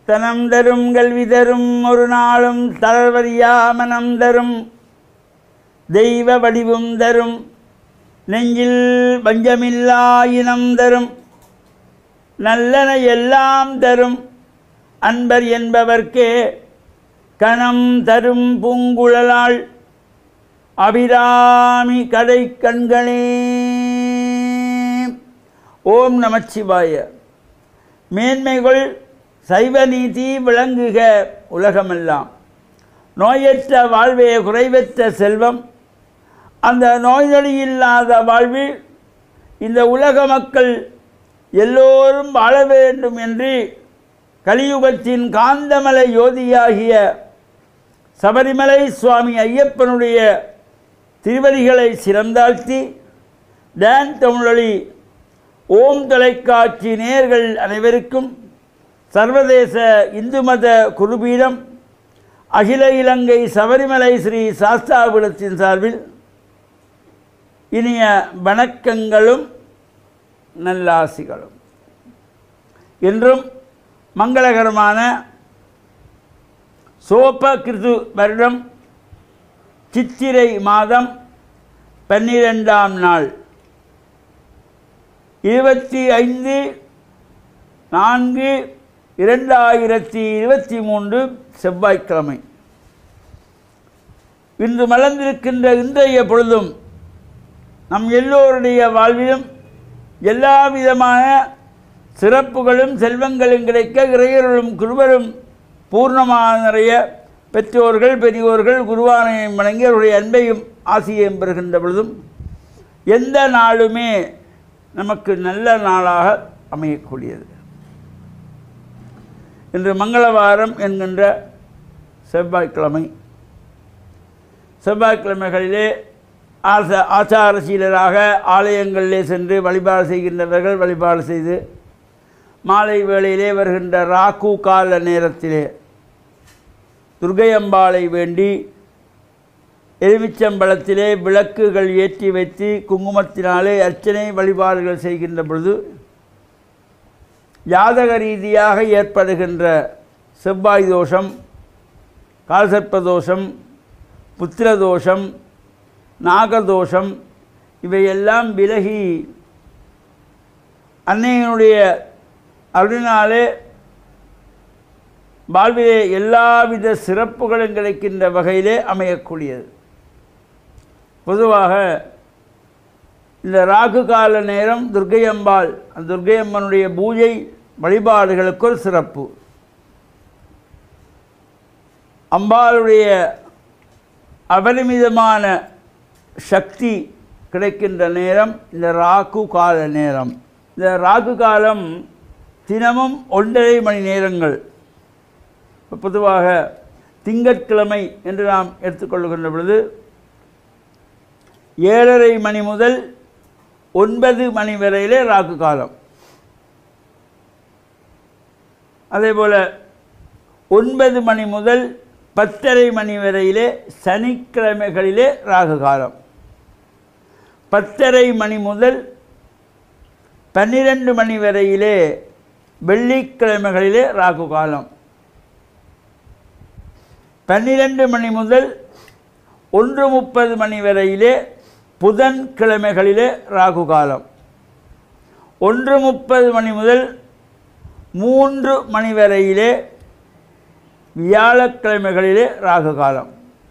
தனம் தரும் கல்வி தரும் ஒரு நாளும் தளர்வறியா மனம் தரும் தெய்வ வடிவும் தரும் நெஞ்சில் பஞ்சமில்லா இனம் தரும் நல்லன எல்லாம் தரும் அன்பர் என்பவர்க்கே கணம் தரும் பூங்குழலாள் அபிராமி கடை கண்களே ஓம் நமச்சிவாய மேன்மைகள் சைவ நீதி விளங்குக உலகமெல்லாம் நோயற்ற வாழ்வே குறைவற்ற செல்வம் அந்த நோய்நொடி இல்லாத வாழ்வில் இந்த உலக மக்கள் எல்லோரும் வாழ வேண்டும் என்று கலியுகத்தின் காந்தமலை யோதியாகிய சபரிமலை சுவாமி ஐயப்பனுடைய திருவடிகளை சிறந்தாழ்த்தி டான் தமிழொலி ஓம் தொலைக்காட்சி நேயர்கள் அனைவருக்கும் சர்வதேச இந்து மத குருபீடம் அகில இலங்கை சபரிமலை ஸ்ரீ சாஸ்தாபுரத்தின் சார்பில் இனிய வணக்கங்களும் நல்லாசிகளும் என்றும் மங்களகரமான சோப கிருது வருடம் சித்திரை மாதம் பன்னிரெண்டாம் நாள் இருபத்தி ஐந்து நான்கு இரண்டாயிரத்தி இருபத்தி மூன்று செவ்வாய்க்கிழமை இன்று மலர்ந்திருக்கின்ற இன்றைய பொழுதும் நம் எல்லோருடைய வாழ்விலும் எல்லா விதமான சிறப்புகளும் செல்வங்களும் கிடைக்க இறையர்களும் குருவரும் பூர்ணமாக நிறைய பெற்றோர்கள் பெரியோர்கள் குருவானையும் வணங்கி அவருடைய அன்பையும் ஆசையையும் பெறுகின்ற பொழுதும் எந்த நாளுமே நமக்கு நல்ல நாளாக அமையக்கூடியது இன்று மங்களவாரம் என்கின்ற செவ்வாய்க்கிழமை செவ்வாய்க்கிழமைகளிலே ஆச ஆச்சார சீலராக ஆலயங்களிலே சென்று வழிபாடு செய்கின்றவர்கள் வழிபாடு செய்து மாலை வேளையிலே வருகின்ற ராக்கு கால நேரத்திலே துர்கையம்பாளை வேண்டி எலுமிச்சம்பழத்திலே விளக்குகள் ஏற்றி வைத்து குங்குமத்தினாலே அர்ச்சனை வழிபாடுகள் செய்கின்ற பொழுது ஜாதக ரீதியாக ஏற்படுகின்ற செவ்வாய் தோஷம் கால்சர்ப்ப தோஷம் புத்திர தோஷம் நாகதோஷம் இவையெல்லாம் விலகி அன்னையனுடைய அருளினாலே வாழ்விலே எல்லாவித சிறப்புகளும் கிடைக்கின்ற வகையிலே அமையக்கூடியது பொதுவாக இந்த ராகு கால நேரம் துர்க்கையம்பாள் அந்த துர்க்கையம்மனுடைய பூஜை வழிபாடுகளுக்கு ஒரு சிறப்பு அம்பாளுடைய அபரிமிதமான சக்தி கிடைக்கின்ற நேரம் இந்த ராகு கால நேரம் இந்த ராகு காலம் தினமும் ஒன்றரை மணி நேரங்கள் இப்ப பொதுவாக திங்கட்கிழமை என்று நாம் எடுத்துக்கொள்கின்ற பொழுது ஏழரை மணி முதல் ஒன்பது மணி வரையிலே ராகு காலம் அதேபோல் ஒன்பது மணி முதல் பத்தரை மணி வரையிலே சனிக்கிழமைகளிலே ராகு காலம் பத்தரை மணி முதல் பன்னிரண்டு மணி வரையிலே வெள்ளிக்கிழமைகளிலே ராகு காலம் பன்னிரண்டு மணி முதல் ஒன்று முப்பது மணி வரையிலே புதன் கிழமைகளிலே ராகு காலம் ஒன்று முப்பது மணி முதல் மூன்று மணி வரையிலே வியாழக்கிழமைகளிலே ராகு காலம்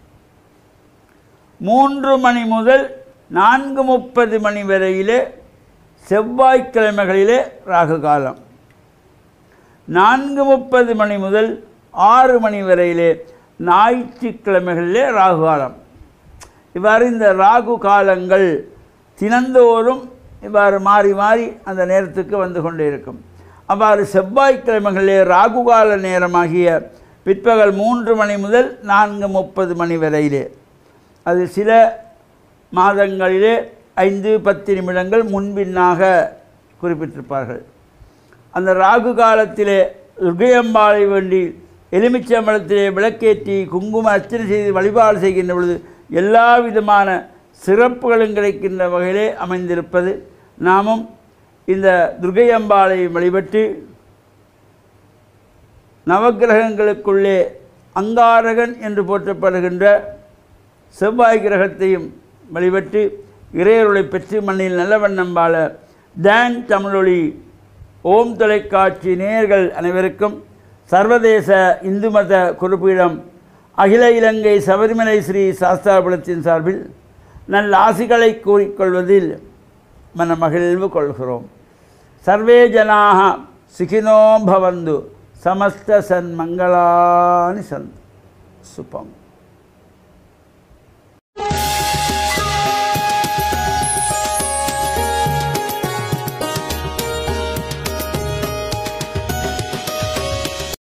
மூன்று மணி முதல் நான்கு முப்பது மணி வரையிலே செவ்வாய்க்கிழமைகளிலே ராகு காலம் நான்கு முப்பது மணி முதல் ஆறு மணி வரையிலே ஞாயிற்றுக்கிழமைகளிலே ராகு காலம் இவ்வாறு இந்த ராகு காலங்கள் தினந்தோறும் இவ்வாறு மாறி மாறி அந்த நேரத்துக்கு வந்து கொண்டே இருக்கும் அவ்வாறு செவ்வாய்க்கிழமைகளிலே ராகு கால நேரமாகிய பிற்பகல் மூன்று மணி முதல் நான்கு முப்பது மணி வரையிலே அது சில மாதங்களிலே ஐந்து பத்து நிமிடங்கள் முன்பின்னாக குறிப்பிட்டிருப்பார்கள் அந்த ராகு காலத்திலே துர்கையம்பாளை வேண்டி எலுமிச்சம்பழத்திலே விளக்கேற்றி குங்கும அர்ச்சனை செய்து வழிபாடு செய்கின்ற பொழுது எல்லா விதமான சிறப்புகளும் கிடைக்கின்ற வகையிலே அமைந்திருப்பது நாமும் இந்த துர்கையம்பாளை வழிபட்டு நவக்கிரகங்களுக்குள்ளே அங்காரகன் என்று போற்றப்படுகின்ற செவ்வாய் கிரகத்தையும் வழிபட்டு இறையருளை பெற்று மண்ணில் நல்லவண்ணம் வாழ டான் தமிழொலி ஓம் தொலைக்காட்சி நேயர்கள் அனைவருக்கும் சர்வதேச இந்து மத குறிப்பீடம் அகில இலங்கை சபரிமலை ஸ்ரீ சாஸ்தாபுரத்தின் சார்பில் நல்ல ஆசிகளை கூறிக்கொள்வதில் மனமகிழ்வு கொள்கிறோம் சர்வே ஜனாக சுகினோ பவந்து சமஸ்த சன்மங்களானி சந்த் சுபம்